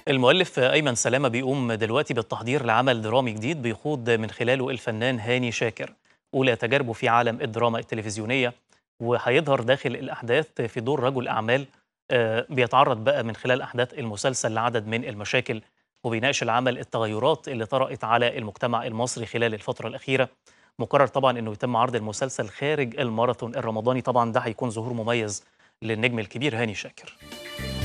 المؤلف أيمن سلامة بيقوم دلوقتي بالتحضير لعمل درامي جديد بيخوض من خلاله الفنان هاني شاكر أولى تجاربه في عالم الدراما التلفزيونية وهيظهر داخل الأحداث في دور رجل أعمال آه، بيتعرض بقى من خلال أحداث المسلسل لعدد من المشاكل وبيناقش العمل التغيرات اللي طرأت على المجتمع المصري خلال الفترة الأخيرة مقرر طبعا انه يتم عرض المسلسل خارج الماراثون الرمضاني طبعا ده هيكون ظهور مميز للنجم الكبير هاني شاكر